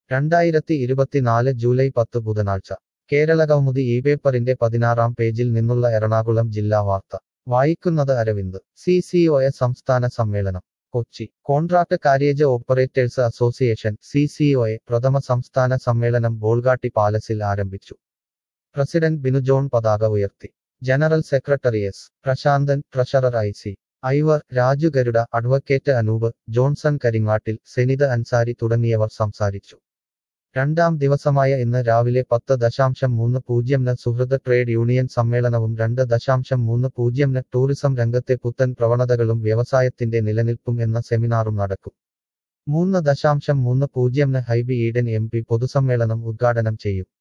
രണ്ടായിരത്തി ഇരുപത്തിനാല് ജൂലൈ പത്ത് ബുധനാഴ്ച കേരള കൗമുദി ഈ പേപ്പറിന്റെ പതിനാറാം പേജിൽ നിന്നുള്ള എറണാകുളം ജില്ലാ വാർത്ത വായിക്കുന്നത് Aravind C C O A സംസ്ഥാന സമ്മേളനം Kochi contract carriage operators association C C O A പ്രഥമ സംസ്ഥാന സമ്മേളനം ബോൾഗാട്ടി പാലസിൽ ആരംഭിച്ചു പ്രസിഡന്റ് ബിനു ജോൺ പതാക ഉയർത്തി general secretary S Prasanthan treasurer I C Ivor Raju Garuda advocate Anoop Johnson Karingattil Senitha Ansari തുടങ്ങിയവർ സംസാരിച്ചു രണ്ടാം ദിവസമായ ഇന്ന് രാവിലെ പത്ത് ദശാംശം മൂന്ന് പൂജ്യംന് സുഹൃത് ട്രേഡ് യൂണിയൻ സമ്മേളനവും രണ്ട് ദശാംശം മൂന്ന് പൂജ്യംന് ടൂറിസം രംഗത്തെ പുത്തൻ പ്രവണതകളും വ്യവസായത്തിന്റെ നിലനിൽപ്പും എന്ന സെമിനാറും നടക്കും മൂന്ന് ദശാംശം മൂന്ന് പൂജ്യംന് ഹൈബി ഈഡൻ എം പി പൊതുസമ്മേളനം ഉദ്ഘാടനം ചെയ്യും